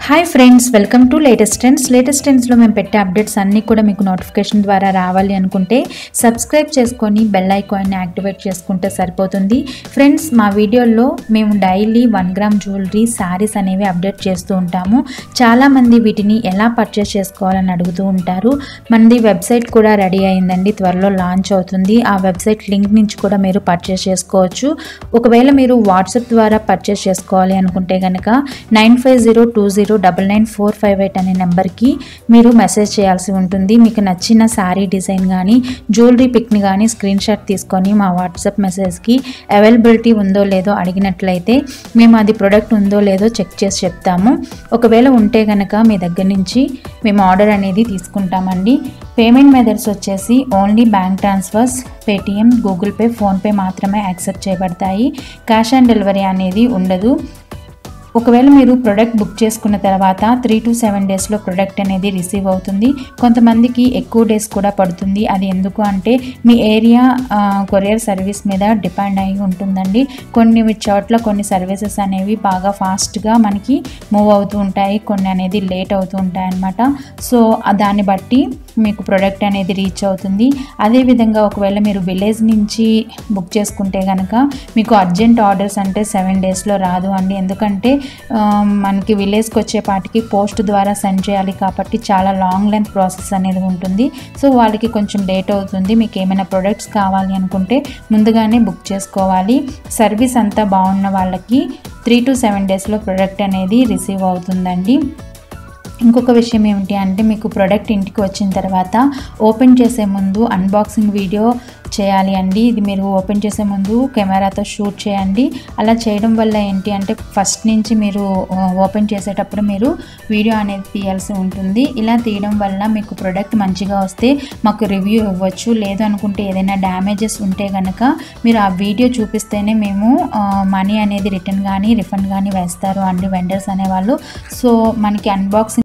hi friends welcome to latest trends latest ట్రెండ్స్లో మేము పెట్టే అప్డేట్స్ అన్నీ కూడా మీకు నోటిఫికేషన్ ద్వారా రావాలి అనుకుంటే సబ్స్క్రైబ్ చేసుకొని బెల్ ఐకాన్ని యాక్టివేట్ చేసుకుంటే సరిపోతుంది ఫ్రెండ్స్ మా వీడియోల్లో మేము daily one gram jewellery sarees అనేవి అప్డేట్ చేస్తూ ఉంటాము చాలామంది వీటిని ఎలా పర్చేస్ చేసుకోవాలని అడుగుతూ ఉంటారు మనది వెబ్సైట్ కూడా రెడీ అయిందండి త్వరలో లాంచ్ అవుతుంది ఆ వెబ్సైట్ లింక్ నుంచి కూడా మీరు పర్చేస్ చేసుకోవచ్చు ఒకవేళ మీరు వాట్సాప్ ద్వారా పర్చేస్ చేసుకోవాలి అనుకుంటే కనుక nine five zero two zero double nine four five eight అనే నెంబర్కి మీరు మెసేజ్ చేయాల్సి ఉంటుంది మీకు నచ్చిన శారీ డిజైన్ కానీ జ్యువెలరీ పిక్ని కానీ స్క్రీన్ షాట్ తీసుకొని మా వాట్సాప్ మెసేజ్కి అవైలబిలిటీ ఉందో లేదో అడిగినట్లయితే మేము అది ప్రొడక్ట్ ఉందో లేదో చెక్ చేసి చెప్తాము ఒకవేళ ఉంటే కనుక మీ దగ్గర నుంచి మేము ఆర్డర్ అనేది తీసుకుంటామండి పేమెంట్ మెథడ్స్ వచ్చేసి only bank transfers Paytm Google pay PhonePe మాత్రమే యాక్సెప్ట్ చేయబడతాయి క్యాష్ ఆన్ డెలివరీ అనేది ఉండదు ఒకవేళ మీరు ప్రొడక్ట్ బుక్ చేసుకున్న తర్వాత త్రీ టు సెవెన్ డేస్లో ప్రొడక్ట్ అనేది రిసీవ్ అవుతుంది కొంతమందికి ఎక్కువ డేస్ కూడా పడుతుంది అది ఎందుకు అంటే మీ ఏరియా కొరియర్ సర్వీస్ మీద డిపెండ్ అయి ఉంటుందండి కొన్ని చోట్ల కొన్ని సర్వీసెస్ అనేవి బాగా ఫాస్ట్గా మనకి మూవ్ అవుతూ ఉంటాయి కొన్ని అనేది లేట్ అవుతూ ఉంటాయి అన్నమాట సో ఆ దాన్ని బట్టి మీకు ప్రొడక్ట్ అనేది రీచ్ అవుతుంది అదేవిధంగా ఒకవేళ మీరు విలేజ్ నుంచి బుక్ చేసుకుంటే కనుక మీకు అర్జెంట్ ఆర్డర్స్ అంటే సెవెన్ డేస్లో రాదు అండి ఎందుకంటే ఆ, మనకి విలేజ్కి వచ్చేపాటికి పోస్ట్ ద్వారా సెండ్ చేయాలి కాబట్టి చాలా లాంగ్ లెంత్ ప్రాసెస్ అనేది ఉంటుంది సో వాళ్ళకి కొంచెం లేట్ అవుతుంది మీకు ఏమైనా ప్రొడక్ట్స్ కావాలి అనుకుంటే ముందుగానే బుక్ చేసుకోవాలి సర్వీస్ అంతా బాగున్న వాళ్ళకి త్రీ టు సెవెన్ డేస్లో ప్రొడక్ట్ అనేది రిసీవ్ అవుతుందండి ఇంకొక విషయం ఏమిటి అంటే మీకు ప్రోడక్ట్ ఇంటికి వచ్చిన తర్వాత ఓపెన్ చేసే ముందు అన్బాక్సింగ్ వీడియో చేయాలి అండి ఇది మీరు ఓపెన్ చేసే ముందు కెమెరాతో షూట్ చేయండి అలా చేయడం వల్ల ఏంటి అంటే ఫస్ట్ నుంచి మీరు ఆ, ఓపెన్ చేసేటప్పుడు మీరు వీడియో అనేది తీయాల్సి ఉంటుంది ఇలా తీయడం వల్ల మీకు ప్రోడక్ట్ మంచిగా వస్తే మాకు రివ్యూ ఇవ్వచ్చు లేదు అనుకుంటే ఏదైనా డ్యామేజెస్ ఉంటే కనుక మీరు ఆ వీడియో చూపిస్తేనే మేము మనీ అనేది రిటర్న్ కానీ రిఫండ్ కానీ వేస్తారు అండి వెండర్స్ అనేవాళ్ళు సో మనకి అన్బాక్సింగ్